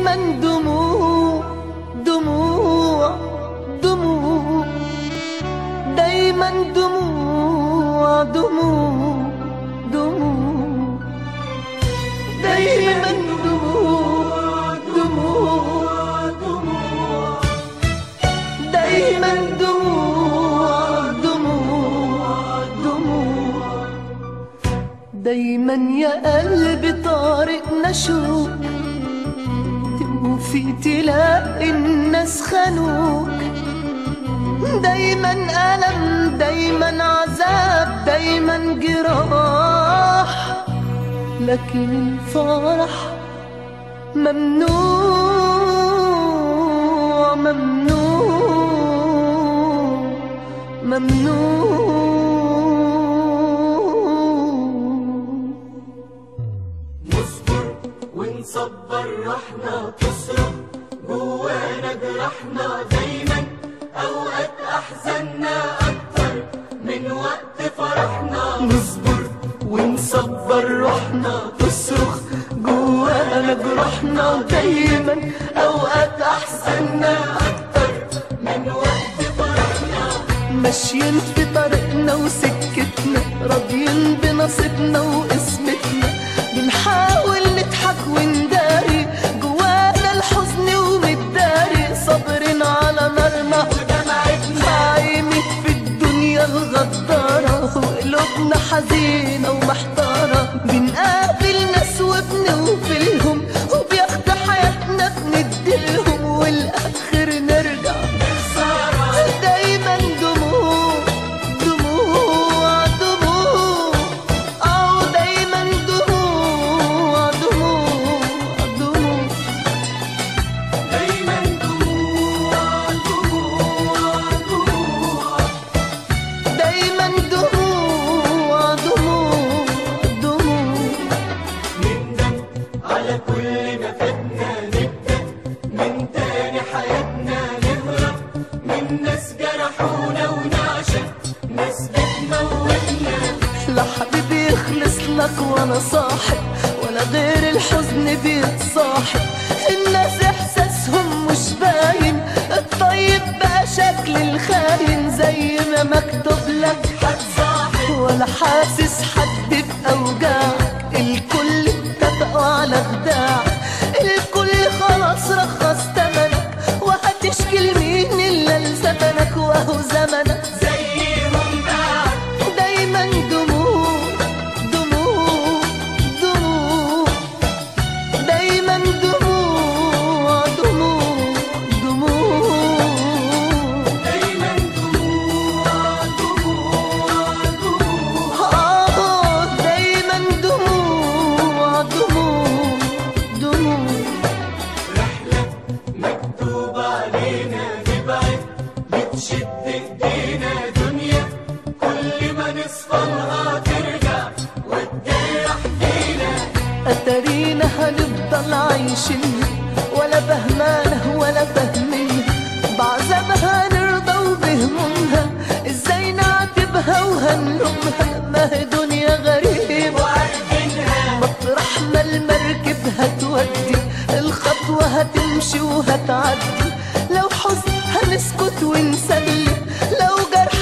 دايما دموع دموع دموع دايما دموع دموع دموع دايما دموع دموع دموع دايما دموع دموع دموع دايما يا قلبي طارقنا شوق توفي تلاقي الناس خانوك دايما ألم دايما عذاب دايما جراح لكن الفرح ممنوع ممنوع ممنوع نصبر ونصبر روحنا تصرخ جوانا جرحنا دايما اوقات احزاننا اكتر من وقت فرحنا نصبر ونصبر روحنا تصرخ جوانا جروحنا دايما اوقات احزاننا اكتر من وقت فرحنا ماشيين في طريقنا وسكتنا راضيين بنصيبنا وقسمتنا بنحاول نضحك ونداري جوانا الحزن ومتداري صابرين على نارنا ودمعتنا عايمين في الدنيا الغدارة وقلوبنا حزينة ومحتارة بنقابل ناس وبنوفلهم وبياخدوا حياتنا بنديلهم والآخر نرجع سارة دايما دموع دموع دموع أو دايما دموع دموع دموع دايما دموع دموع دموع دايما دموع دموع دموع نندم على كل ما فاتنا نبدأ من تاني حياتنا نهرب من ناس جرحونا ونعشق ناس بتموتنا لا حبيبي يخلص لك وانا صاحب ولا غير الحزن بيتصاحب الناس احساسهم مش باين الطيب بقى شكل الخاين زي ما مكتوب لك هتصاحب ولا حاسس حد بأوجاعك الكل اتفقوا على خداعك الكل خلاص رخص تمنك وهتشكي لمين إلا لزمنك وهو زمنك زيهم بعد دايما دموع دموع دموع دايما دموع دموع دموع دايما دموع دموع دموع آه دايما دموع دموع دموع رحلة مكتوب علينا نبعد بتشد ايدينا دنيا كل ما نصفلها ترجع وتجرح فينا أترينا هنفضل عايشين ولا فهمانة ولا فاهمين بعذابها نرضى وبهمومها ازاي نعاتبها وهنلومها ما هي دنيا غريبة وعارفينها مطرح ما المركب هتودي الخطوة هتمشي وهتعدي لو حزن هنسكت ونسلم لو جرح